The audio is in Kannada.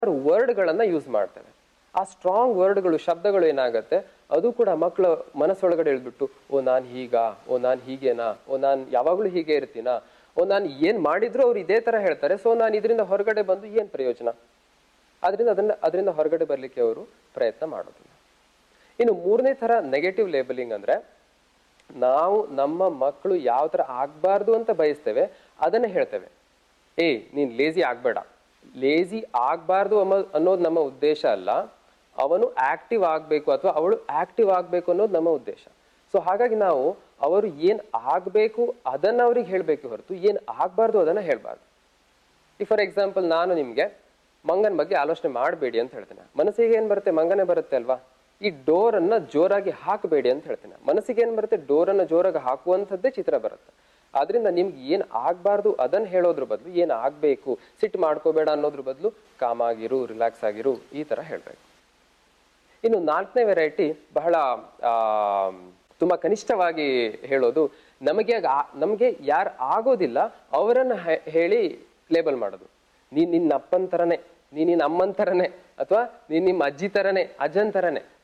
ವರ್ಡ್ಗಳನ್ನ ಯೂಸ್ ಮಾಡ್ತೇವೆ ಆ ಸ್ಟ್ರಾಂಗ್ ವರ್ಡ್ಗಳು ಶಬ್ದಗಳು ಏನಾಗುತ್ತೆ ಅದು ಕೂಡ ಮಕ್ಕಳ ಮನಸ್ಸೊಳಗಡೆ ಇಳ್ಬಿಟ್ಟು ಓ ನಾನು ಹೀಗಾ ಓ ನಾನು ಹೀಗೇನಾ ಓ ನಾನು ಯಾವಾಗಲೂ ಹೀಗೆ ಇರ್ತೀನಾ ಓ ನಾನು ಏನ್ ಮಾಡಿದ್ರು ಅವ್ರು ಇದೇ ತರ ಹೇಳ್ತಾರೆ ಸೊ ನಾನು ಇದರಿಂದ ಹೊರಗಡೆ ಬಂದು ಏನ್ ಪ್ರಯೋಜನ ಅದರಿಂದ ಅದನ್ನ ಅದರಿಂದ ಹೊರಗಡೆ ಬರ್ಲಿಕ್ಕೆ ಅವರು ಪ್ರಯತ್ನ ಮಾಡೋದಿಲ್ಲ ಇನ್ನು ಮೂರನೇ ತರ ನೆಗೆಟಿವ್ ಲೇಬಲಿಂಗ್ ಅಂದ್ರೆ ನಾವು ನಮ್ಮ ಮಕ್ಕಳು ಯಾವ ತರ ಆಗ್ಬಾರ್ದು ಅಂತ ಬಯಸ್ತೇವೆ ಅದನ್ನ ಹೇಳ್ತೇವೆ ಏ ನೀನ್ ಲೇಜಿ ಆಗ್ಬೇಡ ಲೇಜಿ ಆಗ್ಬಾರ್ದು ಅನ್ನೋ ಅನ್ನೋದು ನಮ್ಮ ಉದ್ದೇಶ ಅಲ್ಲ ಅವನು ಆಕ್ಟಿವ್ ಆಗ್ಬೇಕು ಅಥವಾ ಅವಳು ಆಕ್ಟಿವ್ ಆಗ್ಬೇಕು ಅನ್ನೋದು ನಮ್ಮ ಉದ್ದೇಶ ಸೊ ಹಾಗಾಗಿ ನಾವು ಅವರು ಏನ್ ಆಗ್ಬೇಕು ಅದನ್ನ ಅವ್ರಿಗೆ ಹೇಳ್ಬೇಕು ಹೊರತು ಏನ್ ಆಗ್ಬಾರ್ದು ಅದನ್ನ ಹೇಳ್ಬಾರ್ದು ಈ ಫಾರ್ ಎಕ್ಸಾಂಪಲ್ ನಾನು ನಿಮ್ಗೆ ಮಂಗನ ಬಗ್ಗೆ ಆಲೋಚನೆ ಮಾಡಬೇಡಿ ಅಂತ ಹೇಳ್ತೇನೆ ಮನಸ್ಸಿಗೆ ಏನ್ ಬರುತ್ತೆ ಮಂಗನೇ ಬರುತ್ತೆ ಅಲ್ವಾ ಈ ಡೋರ್ ಅನ್ನ ಜೋರಾಗಿ ಹಾಕಬೇಡಿ ಅಂತ ಹೇಳ್ತೇನೆ ಮನಸ್ಸಿಗೆ ಏನ್ ಬರುತ್ತೆ ಡೋರ್ ಅನ್ನ ಜೋರಾಗಿ ಹಾಕುವಂಥದ್ದೇ ಚಿತ್ರ ಬರುತ್ತೆ ಆದ್ರಿಂದ ನಿಮ್ಗೆ ಏನ್ ಆಗ್ಬಾರ್ದು ಅದನ್ನ ಹೇಳೋದ್ರ ಬದಲು ಏನ್ ಆಗ್ಬೇಕು ಸಿಟ್ಟು ಮಾಡ್ಕೋಬೇಡ ಅನ್ನೋದ್ರ ಬದಲು ಕಾಮ್ ಆಗಿರು ರಿಲ್ಯಾಕ್ಸ್ ಆಗಿರು ಈ ತರ ಹೇಳ್ಬೇಕು ಇನ್ನು ನಾಲ್ಕನೇ ವೆರೈಟಿ ಬಹಳ ಆ ತುಂಬಾ ಕನಿಷ್ಠವಾಗಿ ಹೇಳೋದು ನಮಗೆ ಆ- ನಮಗೆ ಯಾರು ಆಗೋದಿಲ್ಲ ಅವರನ್ನ ಹೆ- ಹೇಳಿ ಲೇಬಲ್ ಮಾಡೋದು ನೀನ್ ನಿನ್ನ ಅಪ್ಪನ ತರನೇ ನೀನ್ ನಿನ್ನ ಅಮ್ಮನ ತರನೇ ಅಥವಾ ನೀನ್ ನಿಮ್ಮ ಅಜ್ಜಿ ತರನೇ ಅಜ್ಜನ್ ತರನೇ